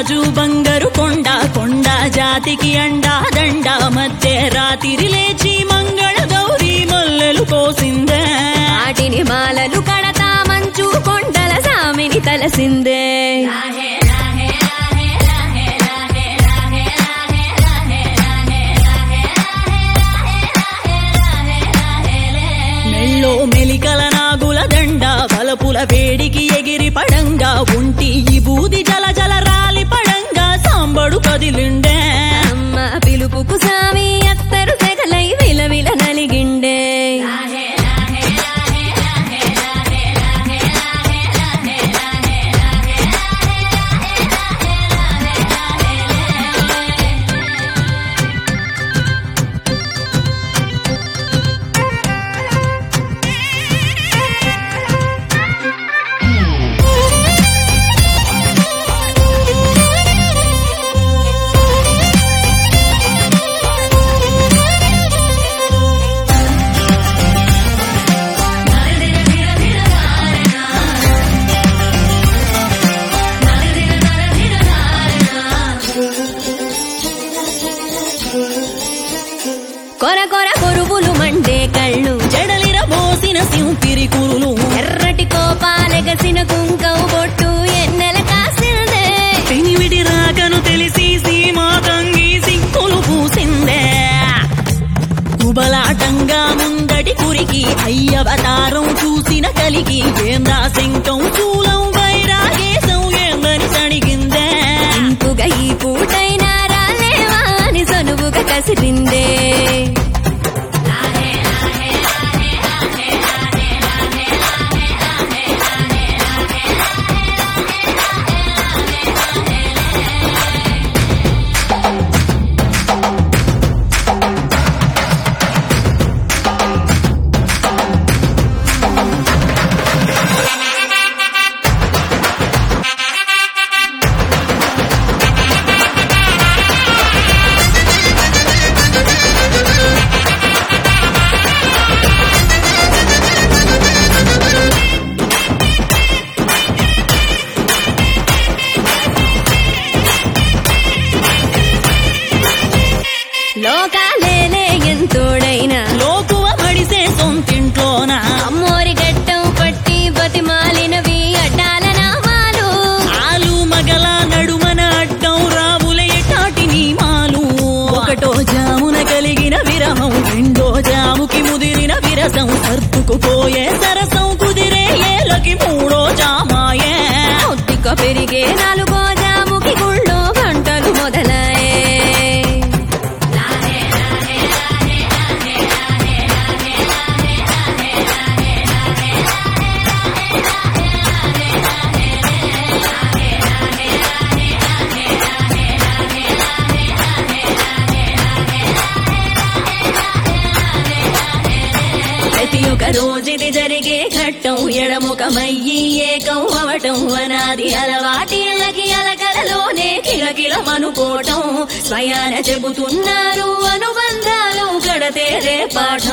రాజు బంగారు కొండ కొండ జాతికి అండా దండ మధ్య రాత్రి లేచి మంగళ గౌరీ మల్లెలు కోసిందే వాటిని మాలలు కడతా మంచు కొండల సామిని తలసిందే మెళ్ళో మెలికల నాగుల దండ బలపుల వేడికి ఎగిరి పడంగా ఒంటి ఈ బూది జల జల రాలి పడంగా సాంబడు కదిలిండే అమ్మ పిలుపుకు సామి అత్తరు తెగలై విలవిల నలిగిండే కొర కొర కొరువులు మండే కళ్ళు జడలిర బోసిన సింపిరి కురులు ఎర్రటి కోపాలెగసిన కుంకవు బొట్టు ఎన్నెల కాసిందే పెనివిడి రాకను తెలిసి సీమా తంగి సిక్కులు పూసిందే కుబలాటంగా ముందటి కురికి అయ్యవతారం చూసిన కలిగి ఏందా శంకం చూలం వైరాగేశం ఏందని సణిగిందే ఇంపుగా ఈ పూటైనా రాలేవా అని సనువుగా కసిరిందే లోకాలేలే ఎంతోడైనా లోకువ మడిసే సొంతింట్లోన అమ్మోరి గట్టం పట్టి బతిమాలినవి అడ్డాల నామాలు ఆలు మగల నడుమన అడ్డం రావుల ఎటాటి నీమాలు ఒకటో జామున కలిగిన విరహం రెండో జాముకి ముదిరిన విరసం సర్దుకుపోయే సరసం కుదిరే ఏలకి మూడో జామాయే ఒత్తిక పెరిగే నాలుగో జాముకి గుళ్ళో గంటలు మొదలయ్యే ప్రతి ఒక్క రోజుది జరిగే ఘట్టం ఎడముఖమయ్యి ఏకం అవటం అనాది అలవాటిళ్ళకి అలకలలోనే కిలకిలమనుకోవటం స్వయాన చెబుతున్నారు అనుబంధాలు కడతేరే పాఠం